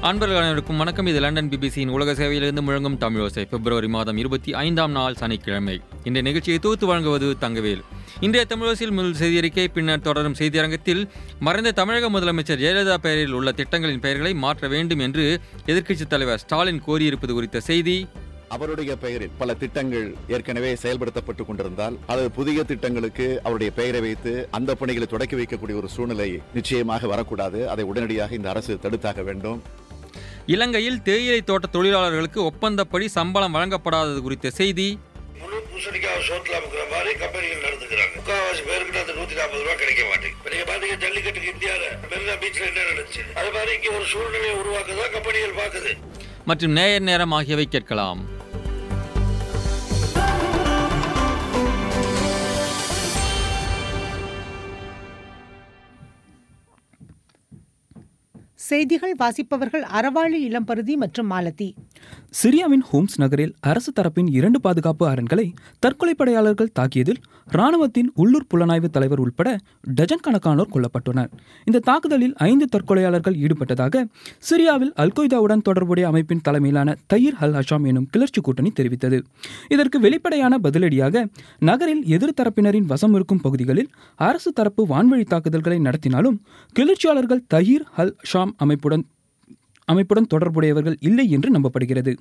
அன்பர்கள் அனைவருக்கும் வணக்கம் இது லண்டன் பிபிசியின் உலக சேவையிலிருந்து முழங்கும் தமிழோசை பிப்ரவரி மாதம் இருபத்தி ஐந்தாம் நாள் சனிக்கிழமை இந்த நிகழ்ச்சியை தொகுத்து வழங்குவது தங்கவேல் இன்றைய தமிழோசையில் முதல் செய்தியறிக்கை பின்னர் தொடரும் செய்தியரங்கத்தில் மறைந்த தமிழக முதலமைச்சர் ஜெயலலிதா பெயரில் உள்ள திட்டங்களின் பெயர்களை மாற்ற வேண்டும் என்று எதிர்க்கட்சித் தலைவர் ஸ்டாலின் கோரியிருப்பது குறித்த செய்தி அவருடைய பெயரில் பல திட்டங்கள் ஏற்கனவே செயல்படுத்தப்பட்டு கொண்டிருந்தால் அல்லது புதிய திட்டங்களுக்கு அவருடைய பெயரை வைத்து அந்த பணிகளை தொடக்கி வைக்கக்கூடிய ஒரு சூழ்நிலை நிச்சயமாக வரக்கூடாது அதை உடனடியாக இந்த அரசு தடுத்தாக வேண்டும் இலங்கையில் தேயிலை தோட்ட தொழிலாளர்களுக்கு ஒப்பந்தப்படி சம்பளம் வழங்கப்படாதது குறித்த செய்தி முழு பூசணிக்காய் சோத்துல அமுக்கிற மாதிரி கம்பெனிகள் நடந்துக்கிறாங்க முக்காவாசி பேருக்கு அந்த நூத்தி நாற்பது ரூபாய் கிடைக்க மாட்டேங்குது இப்ப நீங்க பாத்தீங்க ஜல்லிக்கட்டுக்கு இந்தியால மெரினா பீச்ல என்ன நடந்துச்சு அது மாதிரி இங்க ஒரு சூழ்நிலையை உருவாக்குதான் கம்பெனிகள் பாக்குது மற்றும் நேயர் நேரம் ஆகியவை கேட்கலாம் செய்திகள் வாசிப்பவர்கள் அறவாழி இளம்பருதி மற்றும் மாலதி சிரியாவின் ஹோம்ஸ் நகரில் அரசு தரப்பின் இரண்டு பாதுகாப்பு அரண்களை தற்கொலை படையாளர்கள் தாக்கியதில் ராணுவத்தின் உள்ளூர் புலனாய்வு தலைவர் உட்பட டஜன் கணக்கானோர் கொல்லப்பட்டனர் இந்த தாக்குதலில் ஐந்து தற்கொலையாளர்கள் ஈடுபட்டதாக சிரியாவில் அல்கொய்தாவுடன் தொடர்புடைய அமைப்பின் தலைமையிலான தயிர் அல் ஹஷாம் எனும் கிளர்ச்சி கூட்டணி தெரிவித்தது இதற்கு வெளிப்படையான பதிலடியாக நகரில் எதிர் தரப்பினரின் வசம் இருக்கும் பகுதிகளில் அரசு தரப்பு வான்வழி தாக்குதல்களை நடத்தினாலும் கிளர்ச்சியாளர்கள் தயிர் அல் ஷாம் அமைப்புடன் அமைப்புடன் தொடர்புடையவர்கள் இல்லை என்று நம்பப்படுகிறது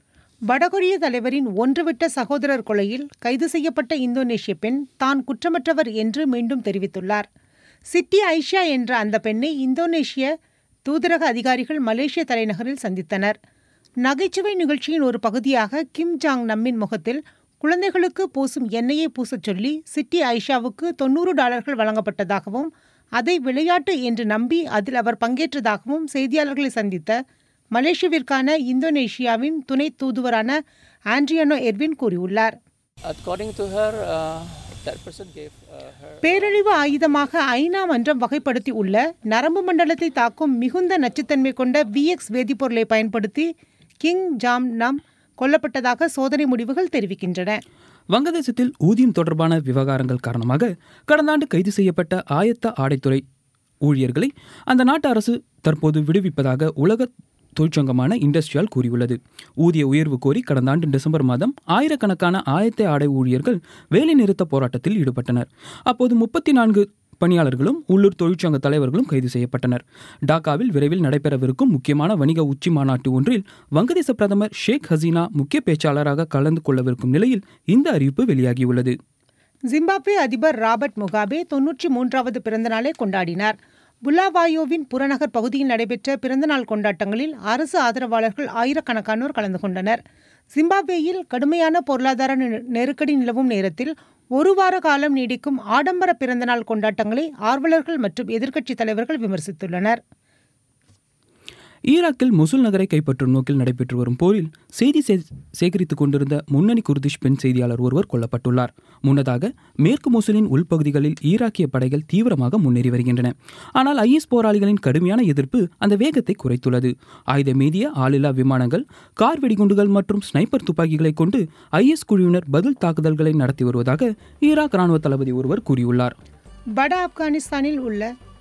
வடகொரிய தலைவரின் ஒன்றுவிட்ட சகோதரர் கொலையில் கைது செய்யப்பட்ட இந்தோனேஷிய பெண் தான் குற்றமற்றவர் என்று மீண்டும் தெரிவித்துள்ளார் சிட்டி ஐஷா என்ற அந்த பெண்ணை இந்தோனேஷிய தூதரக அதிகாரிகள் மலேசிய தலைநகரில் சந்தித்தனர் நகைச்சுவை நிகழ்ச்சியின் ஒரு பகுதியாக கிம் ஜாங் நம்மின் முகத்தில் குழந்தைகளுக்கு பூசும் எண்ணெயை பூசச் சொல்லி சிட்டி ஐஷாவுக்கு தொண்ணூறு டாலர்கள் வழங்கப்பட்டதாகவும் அதை விளையாட்டு என்று நம்பி அதில் அவர் பங்கேற்றதாகவும் செய்தியாளர்களை சந்தித்த மலேசியாவிற்கான இந்தோனேஷியாவின் துணை தூதுவரான ஆண்ட்ரியானோ எர்வின் கூறியுள்ளார் According to her, uh, that person gave uh, her. பேரழிவு ஆயுதமாக ஐநா மன்றம் வகைப்படுத்தி உள்ள நரம்பு மண்டலத்தை தாக்கும் மிகுந்த நச்சுத்தன்மை கொண்ட விஎக்ஸ் வேதிப்பொருளை பயன்படுத்தி கிங் ஜாம் நம் கொல்லப்பட்டதாக சோதனை முடிவுகள் தெரிவிக்கின்றன வங்கதேசத்தில் ஊதியம் தொடர்பான விவகாரங்கள் காரணமாக கடந்த ஆண்டு கைது செய்யப்பட்ட ஆயத்த ஆடைத்துறை ஊழியர்களை அந்த நாட்டு அரசு தற்போது விடுவிப்பதாக உலக தொழிற்சங்கமான இண்டஸ்ட்ரியால் கூறியுள்ளது ஊதிய உயர்வு கோரி கடந்த ஆண்டு டிசம்பர் மாதம் ஆயிரக்கணக்கான ஆயத்த ஆடை ஊழியர்கள் வேலைநிறுத்த போராட்டத்தில் ஈடுபட்டனர் அப்போது முப்பத்தி நான்கு பணியாளர்களும் உள்ளூர் தொழிற்சங்க தலைவர்களும் கைது செய்யப்பட்டனர் டாக்காவில் விரைவில் நடைபெறவிருக்கும் முக்கியமான வணிக உச்சி மாநாட்டு ஒன்றில் வங்கதேச பிரதமர் ஷேக் ஹசீனா முக்கிய பேச்சாளராக கலந்து கொள்ளவிருக்கும் நிலையில் இந்த அறிவிப்பு வெளியாகியுள்ளது ஜிம்பாப்வே அதிபர் ராபர்ட் முகாபே தொன்னூற்றி மூன்றாவது பிறந்தநாளை கொண்டாடினார் புலாவாயோவின் புறநகர் பகுதியில் நடைபெற்ற பிறந்தநாள் கொண்டாட்டங்களில் அரசு ஆதரவாளர்கள் ஆயிரக்கணக்கானோர் கலந்து கொண்டனர் ஜிம்பாப்வேயில் கடுமையான பொருளாதார நெ- நெருக்கடி நிலவும் நேரத்தில் ஒரு வார காலம் நீடிக்கும் ஆடம்பர பிறந்தநாள் கொண்டாட்டங்களை ஆர்வலர்கள் மற்றும் எதிர்க்கட்சித் தலைவர்கள் விமர்சித்துள்ளனர் ஈராக்கில் மொசுல் நகரை கைப்பற்றும் நோக்கில் நடைபெற்று வரும் போரில் செய்தி சே- சேகரித்துக் கொண்டிருந்த முன்னணி குர்திஷ் பெண் செய்தியாளர் ஒருவர் கொல்லப்பட்டுள்ளார் முன்னதாக மேற்கு மொசுலின் உள்பகுதிகளில் ஈராக்கிய படைகள் தீவிரமாக முன்னேறி வருகின்றன ஆனால் ஐஎஸ் போராளிகளின் கடுமையான எதிர்ப்பு அந்த வேகத்தை குறைத்துள்ளது ஆயுத மீதிய ஆளில்லா விமானங்கள் கார் வெடிகுண்டுகள் மற்றும் ஸ்னைப்பர் துப்பாக்கிகளை கொண்டு ஐஎஸ் குழுவினர் பதில் தாக்குதல்களை நடத்தி வருவதாக ஈராக் ராணுவ தளபதி ஒருவர் கூறியுள்ளார் வட ஆப்கானிஸ்தானில் உள்ள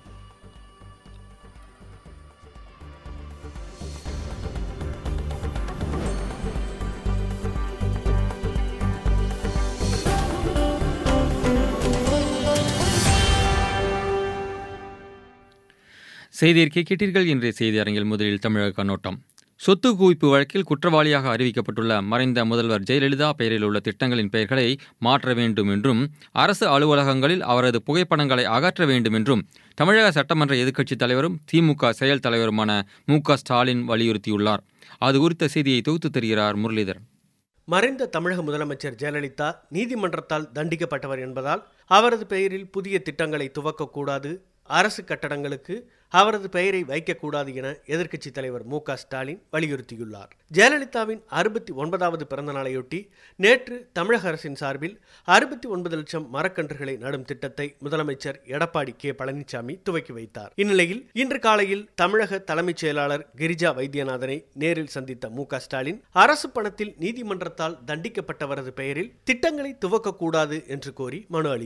செய்தியறிக்கை கேட்டீர்கள் இன்றைய செய்தி அரங்கில் முதலில் தமிழக கண்ணோட்டம் சொத்து குவிப்பு வழக்கில் குற்றவாளியாக அறிவிக்கப்பட்டுள்ள மறைந்த முதல்வர் ஜெயலலிதா பெயரில் உள்ள திட்டங்களின் பெயர்களை மாற்ற வேண்டும் என்றும் அரசு அலுவலகங்களில் அவரது புகைப்படங்களை அகற்ற வேண்டும் என்றும் தமிழக சட்டமன்ற எதிர்க்கட்சித் தலைவரும் திமுக செயல் தலைவருமான மு க ஸ்டாலின் வலியுறுத்தியுள்ளார் அது குறித்த செய்தியை தொகுத்து தருகிறார் முரளிதரன் மறைந்த தமிழக முதலமைச்சர் ஜெயலலிதா நீதிமன்றத்தால் தண்டிக்கப்பட்டவர் என்பதால் அவரது பெயரில் புதிய திட்டங்களை துவக்கக்கூடாது அரசு கட்டடங்களுக்கு அவரது பெயரை வைக்கக்கூடாது என எதிர்க்கட்சித் தலைவர் மு க ஸ்டாலின் வலியுறுத்தியுள்ளார் ஜெயலலிதாவின் அறுபத்தி ஒன்பதாவது பிறந்த நாளையொட்டி நேற்று தமிழக அரசின் சார்பில் அறுபத்தி ஒன்பது லட்சம் மரக்கன்றுகளை நடும் திட்டத்தை முதலமைச்சர் எடப்பாடி கே பழனிசாமி துவக்கி வைத்தார் இந்நிலையில் இன்று காலையில் தமிழக தலைமைச் செயலாளர் கிரிஜா வைத்தியநாதனை நேரில் சந்தித்த மு க ஸ்டாலின் அரசு பணத்தில் நீதிமன்றத்தால் தண்டிக்கப்பட்டவரது பெயரில் திட்டங்களை துவக்கக்கூடாது என்று கோரி மனு அளித்தார்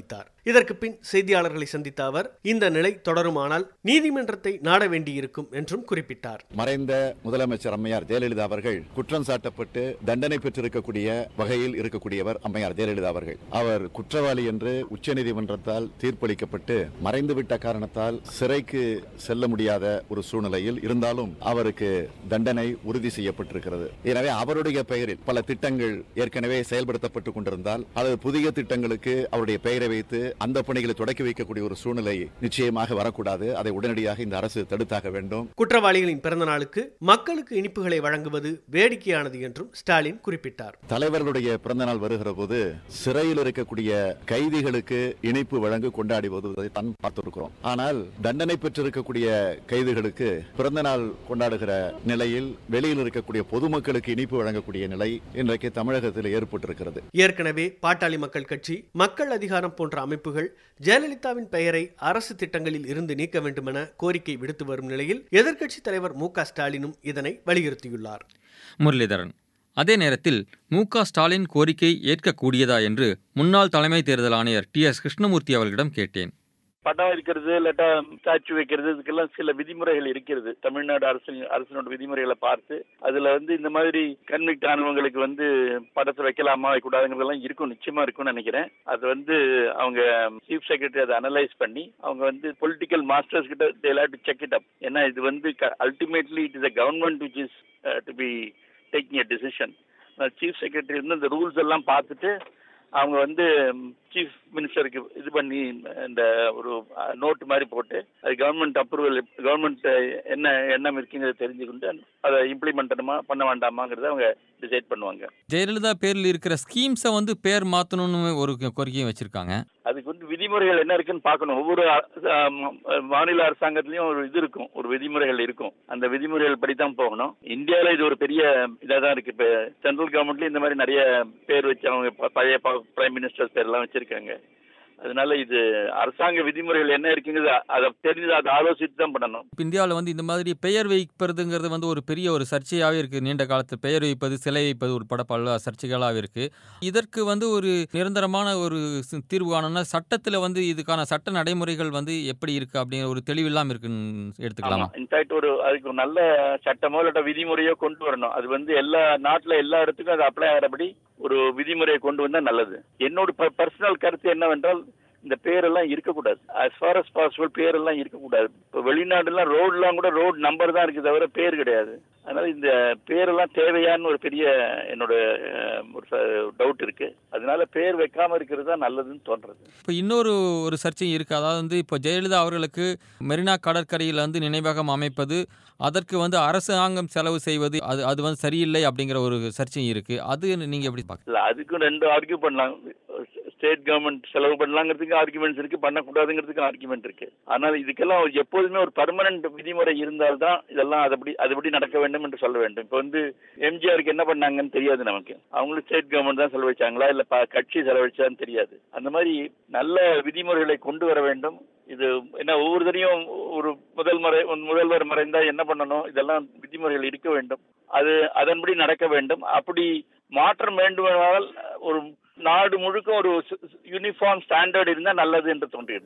இதற்கு பின் செய்தியாளர்களை சந்தித்த அவர் இந்த நிலை தொடருமானால் நீதிமன்றத்தை நாட வேண்டியிருக்கும் என்றும் குறிப்பிட்டார் மறைந்த முதலமைச்சர் அம்மையார் ஜெயலலிதா அவர்கள் குற்றம் சாட்டப்பட்டு தண்டனை பெற்றிருக்கக்கூடிய வகையில் இருக்கக்கூடியவர் அம்மையார் ஜெயலலிதா அவர்கள் அவர் குற்றவாளி என்று உச்சநீதிமன்றத்தால் தீர்ப்பளிக்கப்பட்டு மறைந்துவிட்ட காரணத்தால் சிறைக்கு செல்ல முடியாத ஒரு சூழ்நிலையில் இருந்தாலும் அவருக்கு தண்டனை உறுதி செய்யப்பட்டிருக்கிறது எனவே அவருடைய பெயரில் பல திட்டங்கள் ஏற்கனவே செயல்படுத்தப்பட்டுக் கொண்டிருந்தால் அல்லது புதிய திட்டங்களுக்கு அவருடைய பெயரை வைத்து அந்த பணிகளை தொடக்கி வைக்கக்கூடிய ஒரு சூழ்நிலை நிச்சயமாக வரக்கூடாது அதை உடனடியாக இந்த அரசு தடுத்தாக வேண்டும் குற்றவாளிகளின் பிறந்த நாளுக்கு மக்களுக்கு இனிப்புகளை வழங்குவது வேடிக்கையானது என்றும் ஸ்டாலின் குறிப்பிட்டார் தலைவர்களுடைய பிறந்த நாள் வருகிற போது சிறையில் இருக்கக்கூடிய கைதிகளுக்கு இனிப்பு வழங்கு கொண்டாடி வருவதை தான் பார்த்திருக்கிறோம் ஆனால் தண்டனை பெற்றிருக்கக்கூடிய கைதிகளுக்கு பிறந்த நாள் கொண்டாடுகிற நிலையில் வெளியில் இருக்கக்கூடிய பொதுமக்களுக்கு இனிப்பு வழங்கக்கூடிய நிலை இன்றைக்கு தமிழகத்தில் ஏற்பட்டிருக்கிறது ஏற்கனவே பாட்டாளி மக்கள் கட்சி மக்கள் அதிகாரம் போன்ற அமைப்புகள் ஜெயலலிதாவின் பெயரை அரசு திட்டங்களில் இருந்து நீக்க வேண்டுமென கோரிக்கை விடுத்து வரும் நிலையில் எதிர்க்கட்சித் தலைவர் மு க ஸ்டாலினும் இதனை வலியுறுத்தியுள்ளார் முரளிதரன் அதே நேரத்தில் மு க ஸ்டாலின் கோரிக்கை ஏற்கக்கூடியதா என்று முன்னாள் தலைமை தேர்தல் ஆணையர் டி எஸ் கிருஷ்ணமூர்த்தி அவர்களிடம் கேட்டேன் படம் வைக்கிறது இல்லாட்டா ஸ்டாச்சு வைக்கிறது இதுக்கெல்லாம் சில விதிமுறைகள் இருக்கிறது தமிழ்நாடு அரசு அரசினோட விதிமுறைகளை பார்த்து அதுல வந்து இந்த மாதிரி கன்விக்ட் ஆனவங்களுக்கு வந்து படத்தை வைக்கலாமா வைக்கக்கூடாதுங்கிறதெல்லாம் இருக்கும் நிச்சயமா இருக்கும்னு நினைக்கிறேன் அது வந்து அவங்க சீஃப் செக்ரட்டரி அதை அனலைஸ் பண்ணி அவங்க வந்து பொலிட்டிக்கல் மாஸ்டர்ஸ் கிட்ட they have to check it up ஏன்னா இது வந்து ultimately it is a government which is to be taking a decision chief secretary வந்து இந்த ரூல்ஸ் எல்லாம் பார்த்துட்டு அவங்க வந்து சீஃப் மினிஸ்டருக்கு இது பண்ணி இந்த ஒரு நோட் மாதிரி போட்டு அது கவர்மெண்ட் அப்ரூவல் கவர்மெண்ட் என்ன எண்ணம் இருக்குங்கிறத தெரிஞ்சுக்கிட்டு அதை இம்ப்ளிமெண்ட் பண்ணுமா பண்ண வேண்டாமாங்கிறத அவங்க டிசைட் பண்ணுவாங்க ஜெயலலிதா பேரில் இருக்கிற ஸ்கீம்ஸை வந்து பேர் மாற்றணும்னு ஒரு கோரிக்கையும் வச்சிருக்காங்க அதுக்கு வந்து விதிமுறைகள் என்ன இருக்குன்னு பார்க்கணும் ஒவ்வொரு அ- ம- மாநில அரசாங்கத்திலயும் ஒரு இது இருக்கும் ஒரு விதிமுறைகள் இருக்கும் அந்த விதிமுறைகள் படி தான் போகணும் இந்தியாவில் இது ஒரு பெரிய இதாக தான் இருக்கு இப்போ சென்ட்ரல் கவர்மெண்ட்லயும் இந்த மாதிரி நிறைய பேர் வச்சு அவங்க ப- பழைய பிரைம் மினிஸ்டர் பேர்லாம் வச்சிருக்காங்க அதனால இது அரசாங்க விதிமுறைகள் என்ன இருக்குங்கிறது அதை தெரிஞ்சு அதை ஆலோசித்து தான் பண்ணணும் இப்போ இந்தியாவில் வந்து இந்த மாதிரி பெயர் வைப்பதுங்கிறது வந்து ஒரு பெரிய ஒரு சர்ச்சையாகவே இருக்குது நீண்ட காலத்தில் பெயர் வைப்பது சிலை வைப்பது உட்பட பல சர்ச்சைகளாகவே இருக்குது இதற்கு வந்து ஒரு நிரந்தரமான ஒரு சி- தீர்வு காணணும்னா சட்டத்தில் வந்து இதுக்கான சட்ட நடைமுறைகள் வந்து எப்படி இருக்குது அப்படிங்கிற ஒரு தெளிவில்லாமல் இருக்குன்னு எடுத்துக்கலாமா இன்ஃபேக்ட் ஒரு அதுக்கு ஒரு நல்ல சட்டமோ இல்லாட்ட விதிமுறையோ கொண்டு வரணும் அது வந்து எல்லா நாட்டுல எல்லா இடத்துக்கும் அது அப்ளை ஆகிறபடி ஒரு விதிமுறையை கொண்டு வந்தா நல்லது என்னோட பர்சனல் கருத்து என்னவென்றால் இந்த பேரெல்லாம் இருக்கக்கூடாது as far as possible பேரெல்லாம் இருக்கக்கூடாது இப்போ வெளிநாடுலாம் ரோட்லாம் கூட ரோட் நம்பர் தான் இருக்கு தவிர பேர் கிடையாது அதனால இந்த பேரெல்லாம் தேவையான்னு ஒரு பெரிய என்னோட அஹ், ஒரு டவுட் இருக்கு அதனால பேர் வைக்காம இருக்கிறது தான் நல்லதுன்னு தோன்றது இப்போ இன்னொரு ஒரு சர்ச்சை இருக்குது அதாவது வந்து இப்போ ஜெயலலிதா அவர்களுக்கு மெரினா கடற்கரையில் வந்து நினைவகம் அமைப்பது அதற்கு வந்து அரசாங்கம் செலவு செய்வது அது அது வந்து சரியில்லை அப்படிங்கிற ஒரு சர்ச்சையும் இருக்குது அது நீங்கள் எப்படி பார்க்க இல்ல அதுக்கும் ரெண்டு ஆர்கியூ பண்ணலாம் ஸ்டேட் கவர்மெண்ட் செலவு பண்ணலாங்கிறதுக்கு ஆர்குமெண்ட்ஸ் இருக்கு பண்ணக்கூடாதுங்கிறதுக்கு ஆர்குமெண்ட் இருக்கு ஆனால் இதுக்கெல்லாம் ஒரு எப்போதுமே ஒரு பர்மனன்ட் விதிமுறை இருந்தால்தான் இதெல்லாம் அதுபடி அதுபடி நடக்க வேண்டும் என்று சொல்ல வேண்டும் இப்போ வந்து எம்ஜிஆருக்கு என்ன பண்ணாங்கன்னு தெரியாது நமக்கு அவங்களும் ஸ்டேட் கவர்மெண்ட் தான் செலவழிச்சாங்களா இல்ல ப- கட்சி செலவழிச்சான்னு தெரியாது அந்த மாதிரி நல்ல விதிமுறைகளை கொண்டு வர வேண்டும் இது என்ன ஒவ்வொரு தடையும் ஒரு முதல் முறை முதல்வர் மறைந்தா என்ன பண்ணணும் இதெல்லாம் விதிமுறைகள் இருக்க வேண்டும் அது அதன்படி நடக்க வேண்டும் அப்படி மாற்றம் வேண்டுமானால் ஒரு நாடு முழுக்க ஒரு யூனிஃபார்ம் ஸ்டாண்டர்ட் இருந்தால் நல்லது என்று தோன்றுகிறது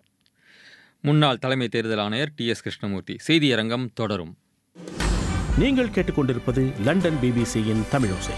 முன்னாள் தலைமை தேர்தல் ஆணையர் டி எஸ் கிருஷ்ணமூர்த்தி செய்தியரங்கம் தொடரும் நீங்கள் கேட்டுக்கொண்டிருப்பது லண்டன் பிபிசியின் தமிழோசை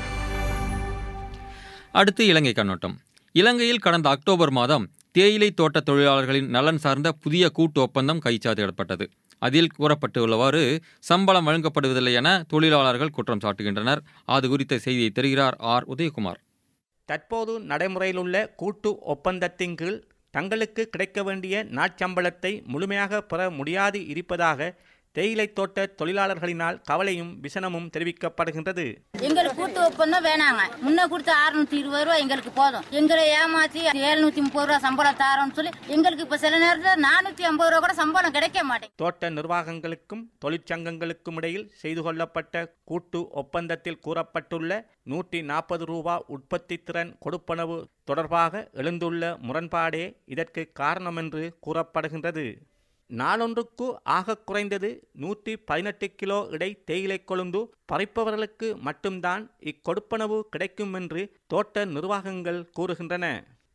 அடுத்து இலங்கை கண்ணோட்டம் இலங்கையில் கடந்த அக்டோபர் மாதம் தேயிலை தோட்ட தொழிலாளர்களின் நலன் சார்ந்த புதிய கூட்டு ஒப்பந்தம் கைச்சாத்திடப்பட்டது அதில் கூறப்பட்டுள்ளவாறு சம்பளம் வழங்கப்படுவதில்லை என தொழிலாளர்கள் குற்றம் சாட்டுகின்றனர் அது குறித்த செய்தியை தருகிறார் ஆர் உதயகுமார் தற்போது நடைமுறையிலுள்ள கூட்டு ஒப்பந்தத்தின் கீழ் தங்களுக்கு கிடைக்க வேண்டிய நாட்சம்பளத்தை முழுமையாக பெற முடியாது இருப்பதாக தேயிலை தோட்ட தொழிலாளர்களினால் கவலையும் விசனமும் தெரிவிக்கப்படுகின்றது எங்களுக்கு கூட்டு ஒப்பந்தம் வேணாங்க முன்ன கொடுத்த அறுநூத்தி இருபது ரூபா எங்களுக்கு போதும் எங்களை ஏமாத்தி எழுநூத்தி முப்பது ரூபா சம்பளம் தாரோம்னு சொல்லி எங்களுக்கு இப்ப சில நேரத்துல நானூத்தி ஐம்பது ரூபா கூட சம்பளம் கிடைக்க மாட்டேங்குது தோட்ட நிர்வாகங்களுக்கும் தொழிற்சங்கங்களுக்கும் இடையில் செய்து கொள்ளப்பட்ட கூட்டு ஒப்பந்தத்தில் கூறப்பட்டுள்ள நூற்றி நாற்பது ரூபா உற்பத்தி திறன் கொடுப்பனவு தொடர்பாக எழுந்துள்ள முரண்பாடே இதற்கு காரணம் என்று கூறப்படுகின்றது நாளொன்றுக்கு ஆக குறைந்தது நூற்றி பதினெட்டு கிலோ இடை தேயிலை கொழுந்து பறிப்பவர்களுக்கு மட்டும்தான் இக்கொடுப்பனவு கிடைக்கும் என்று தோட்ட நிர்வாகங்கள் கூறுகின்றன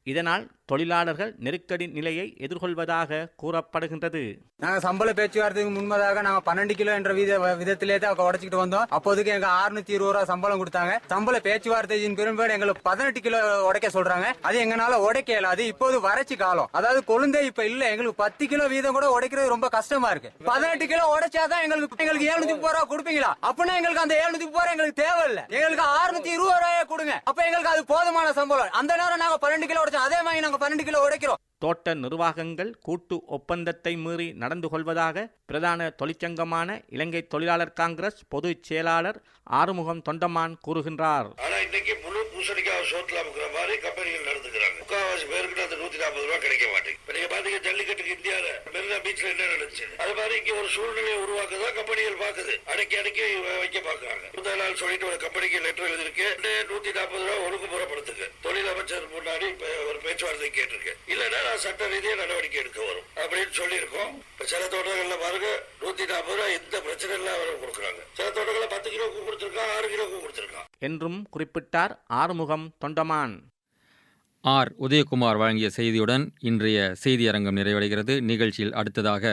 இதனால் தொழிலாளர்கள் நெருக்கடி நிலையை எதிர்கொள்வதாக கூறப்படுகின்றது நாங்க சம்பள பேச்சுவார்த்தைக்கு முன்பதாக நாங்க பன்னெண்டு கிலோ என்ற வித விதத்திலே தான் உடைச்சிட்டு வந்தோம் அப்போதைக்கு எங்க அறுநூத்தி இருபது ரூபா சம்பளம் கொடுத்தாங்க சம்பள பேச்சுவார்த்தையின் பிறகு எங்களுக்கு பதினெட்டு கிலோ உடைக்க சொல்றாங்க அது எங்களால உடைக்க இயலாது இப்போது வறட்சி காலம் அதாவது கொழுந்தே இப்ப இல்ல எங்களுக்கு பத்து கிலோ வீதம் கூட உடைக்கிறது ரொம்ப கஷ்டமா இருக்கு பதினெட்டு கிலோ உடைச்சாதான் எங்களுக்கு எங்களுக்கு எழுநூத்தி முப்பது ரூபா கொடுப்பீங்களா அப்படின்னா எங்களுக்கு அந்த எழுநூத்தி முப்பது ரூபா எங்களுக்கு தேவையில்லை எங்களுக்கு அறுநூத்தி இருபது ரூபாயை கொடுங்க அப்ப எங்களுக்கு அது போதுமான சம்பளம் அந்த நேரம் நாங்க பன்னெண்டு கிலோ உடைச்சோம் அதே மாதிரி நாங்க பன்னெண்டு கிலோ உடைக்கிறோம் தோட்ட நிர்வாகங்கள் கூட்டு ஒப்பந்தத்தை மீறி நடந்து கொள்வதாக பிரதான தொழிற்சங்கமான இலங்கை தொழிலாளர் காங்கிரஸ் பொதுச் செயலாளர் ஆறுமுகம் தொண்டமான் கூறுகின்றார் ஆனா இன்னைக்கு முழு பூசணிக்காய் சோத்துல அமுக்கிற மாதிரி கம்பெனிகள் நடந்துக்கிறாங்க முக்காவாசி பேருக்கு அந்த நூத்தி நாற்பது ரூபாய் கிடைக்க மாட்டேங்குது இப்ப நீங்க பாத்தீங்க ஜல்லிக்கட்டுக்கு இந்தியால மெரினா பீச்ல என்ன நடந்துச்சு அது மாதிரி இங்க ஒரு சூழ்நிலையை உருவாக்குதான் கம்பெனிகள் பாக்குது அடக்கி அடக்கி வைக்க பாக்குறாங்க முந்தா நாள் சொல்லிட்டு ஒரு கம்பெனிக்கு லெட்டர் எழுதிருக்கு நூத்தி நாற்பது ரூபாய் ஒழுங்குமுறைப்படுத்துங்க தொழில் அமைச்சர் முன்னாடி இப்ப ஒரு பேச்சுவார்த்தை கேட்டிருக்கு இல்லன்னா நான் சட்ட ரீதியா நடவடிக்கை எடுக்க வரும் அப்படின்னு சொல்லியிருக்கோம் இப்ப சில தோட்டங்கள்ல பாருங்க நூத்தி நாற்பது ரூபாய் எந்த பிரச்சனை இல்லாம கொடுக்குறாங்க சில தோட்டங்கள்ல பத்து கிலோக்கு கொடுத்துருக்கான் ஆறு கிலோக்கு கொடுத்துருக்கான் என்றும் குறிப்பிட்டார் ஆறுமுகம் தொண்டமான் ஆர் உதயகுமார் வழங்கிய செய்தியுடன் இன்றைய செய்தி அரங்கம் நிறைவடைகிறது நிகழ்ச்சியில் அடுத்ததாக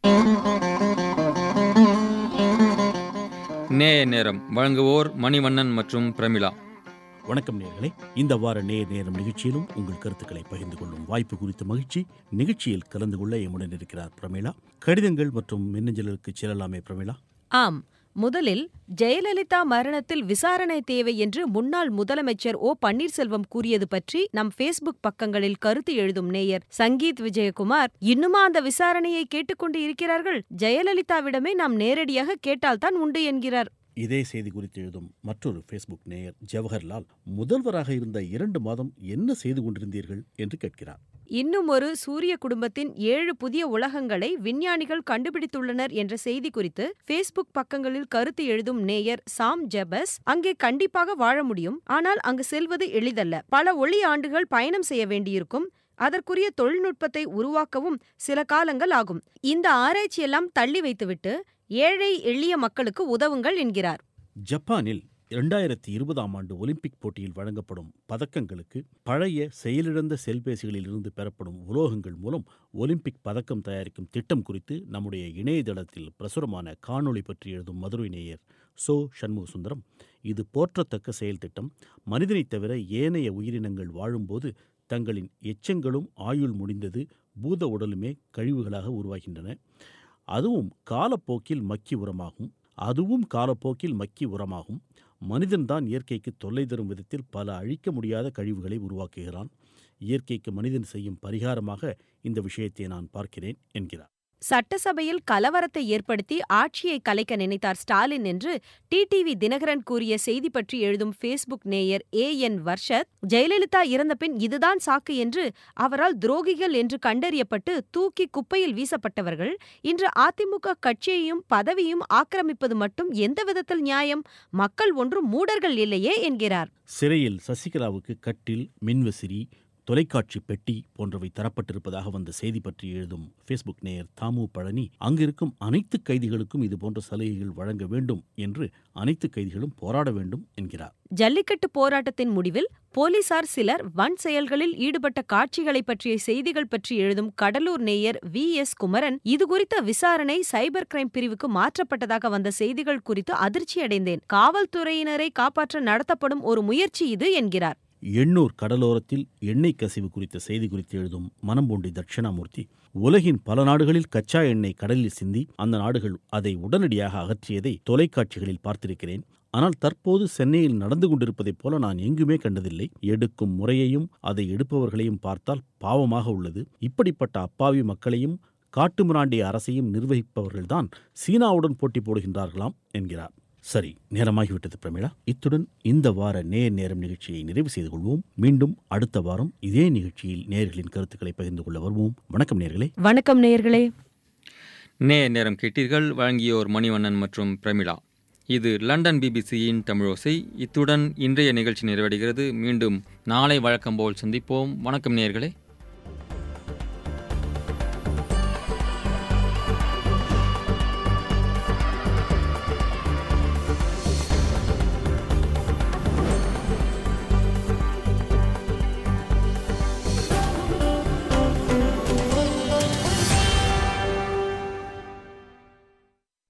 நேய நேரம் வழங்குவோர் மணிவண்ணன் மற்றும் பிரமிளா வணக்கம் நேர்களே இந்த வார நேர் நேரம் நிகழ்ச்சியிலும் உங்கள் கருத்துக்களை பகிர்ந்து கொள்ளும் வாய்ப்பு குறித்த மகிழ்ச்சி நிகழ்ச்சியில் கலந்து கொள்ள எம்முடன் இருக்கிறார் பிரமிளா கடிதங்கள் மற்றும் மின்னஞ்சலுக்கு செல்லலாமே பிரமிளா ஆம் முதலில் ஜெயலலிதா மரணத்தில் விசாரணை தேவை என்று முன்னாள் முதலமைச்சர் ஓ பன்னீர்செல்வம் கூறியது பற்றி நம் ஃபேஸ்புக் பக்கங்களில் கருத்து எழுதும் நேயர் சங்கீத் விஜயகுமார் இன்னுமா அந்த விசாரணையை கேட்டுக்கொண்டு இருக்கிறார்கள் ஜெயலலிதாவிடமே நாம் நேரடியாக கேட்டால்தான் உண்டு என்கிறார் இதே செய்தி குறித்து எழுதும் மற்றொரு ஃபேஸ்புக் நேயர் ஜவஹர்லால் முதல்வராக இருந்த இரண்டு மாதம் என்ன செய்து கொண்டிருந்தீர்கள் என்று கேட்கிறார் இன்னும் ஒரு சூரிய குடும்பத்தின் ஏழு புதிய உலகங்களை விஞ்ஞானிகள் கண்டுபிடித்துள்ளனர் என்ற செய்தி குறித்து ஃபேஸ்புக் பக்கங்களில் கருத்து எழுதும் நேயர் சாம் ஜெபஸ் அங்கே கண்டிப்பாக வாழ முடியும் ஆனால் அங்கு செல்வது எளிதல்ல பல ஒளி ஆண்டுகள் பயணம் செய்ய வேண்டியிருக்கும் அதற்குரிய தொழில்நுட்பத்தை உருவாக்கவும் சில காலங்கள் ஆகும் இந்த ஆராய்ச்சியெல்லாம் தள்ளி வைத்துவிட்டு ஏழை எளிய மக்களுக்கு உதவுங்கள் என்கிறார் ஜப்பானில் இரண்டாயிரத்தி இருபதாம் ஆண்டு ஒலிம்பிக் போட்டியில் வழங்கப்படும் பதக்கங்களுக்கு பழைய செயலிழந்த செல்பேசிகளில் இருந்து பெறப்படும் உலோகங்கள் மூலம் ஒலிம்பிக் பதக்கம் தயாரிக்கும் திட்டம் குறித்து நம்முடைய இணையதளத்தில் பிரசுரமான காணொளி பற்றி எழுதும் மதுரை நேயர் சோ சண்முக சுந்தரம் இது போற்றத்தக்க செயல் திட்டம் மனிதனைத் தவிர ஏனைய உயிரினங்கள் வாழும்போது தங்களின் எச்சங்களும் ஆயுள் முடிந்தது பூத உடலுமே கழிவுகளாக உருவாகின்றன அதுவும் காலப்போக்கில் மக்கி உரமாகும் அதுவும் காலப்போக்கில் மக்கி உரமாகும் மனிதன்தான் இயற்கைக்கு தொல்லை தரும் விதத்தில் பல அழிக்க முடியாத கழிவுகளை உருவாக்குகிறான் இயற்கைக்கு மனிதன் செய்யும் பரிகாரமாக இந்த விஷயத்தை நான் பார்க்கிறேன் என்கிறார் சட்டசபையில் கலவரத்தை ஏற்படுத்தி ஆட்சியை கலைக்க நினைத்தார் ஸ்டாலின் என்று டிடிவி தினகரன் கூறிய செய்தி பற்றி எழுதும் ஃபேஸ்புக் நேயர் ஏ என் வர்ஷத் ஜெயலலிதா இறந்தபின் இதுதான் சாக்கு என்று அவரால் துரோகிகள் என்று கண்டறியப்பட்டு தூக்கி குப்பையில் வீசப்பட்டவர்கள் இன்று அதிமுக கட்சியையும் பதவியும் ஆக்கிரமிப்பது மட்டும் எந்த விதத்தில் நியாயம் மக்கள் ஒன்றும் மூடர்கள் இல்லையே என்கிறார் சிறையில் சசிகலாவுக்கு கட்டில் மின்விசிறி தொலைக்காட்சி பெட்டி போன்றவை தரப்பட்டிருப்பதாக வந்த செய்தி பற்றி எழுதும் ஃபேஸ்புக் நேயர் தாமு பழனி அங்கிருக்கும் அனைத்து கைதிகளுக்கும் இதுபோன்ற சலுகைகள் வழங்க வேண்டும் என்று அனைத்து கைதிகளும் போராட வேண்டும் என்கிறார் ஜல்லிக்கட்டு போராட்டத்தின் முடிவில் போலீசார் சிலர் வன் செயல்களில் ஈடுபட்ட காட்சிகளை பற்றிய செய்திகள் பற்றி எழுதும் கடலூர் நேயர் வி எஸ் குமரன் இதுகுறித்த விசாரணை சைபர் கிரைம் பிரிவுக்கு மாற்றப்பட்டதாக வந்த செய்திகள் குறித்து அதிர்ச்சியடைந்தேன் காவல்துறையினரை காப்பாற்ற நடத்தப்படும் ஒரு முயற்சி இது என்கிறார் எண்ணூர் கடலோரத்தில் எண்ணெய் கசிவு குறித்த செய்தி குறித்து எழுதும் மனம்பூண்டி தட்சிணாமூர்த்தி உலகின் பல நாடுகளில் கச்சா எண்ணெய் கடலில் சிந்தி அந்த நாடுகள் அதை உடனடியாக அகற்றியதை தொலைக்காட்சிகளில் பார்த்திருக்கிறேன் ஆனால் தற்போது சென்னையில் நடந்து கொண்டிருப்பதைப் போல நான் எங்குமே கண்டதில்லை எடுக்கும் முறையையும் அதை எடுப்பவர்களையும் பார்த்தால் பாவமாக உள்ளது இப்படிப்பட்ட அப்பாவி மக்களையும் காட்டுமிராண்டிய அரசையும் நிர்வகிப்பவர்கள்தான் சீனாவுடன் போட்டி போடுகின்றார்களாம் என்கிறார் சரி நேரமாகிவிட்டது பிரமிளா இத்துடன் இந்த வார நேர் நேரம் நிகழ்ச்சியை நிறைவு செய்து கொள்வோம் மீண்டும் அடுத்த வாரம் இதே நிகழ்ச்சியில் நேர்களின் கருத்துக்களை பகிர்ந்து கொள்ள வருவோம் வணக்கம் நேர்களே வணக்கம் நேர்களே நே நேரம் கேட்டீர்கள் வழங்கியோர் மணிவண்ணன் மற்றும் பிரமிளா இது லண்டன் பிபிசியின் தமிழோசை இத்துடன் இன்றைய நிகழ்ச்சி நிறைவடைகிறது மீண்டும் நாளை வழக்கம் போல் சந்திப்போம் வணக்கம் நேர்களே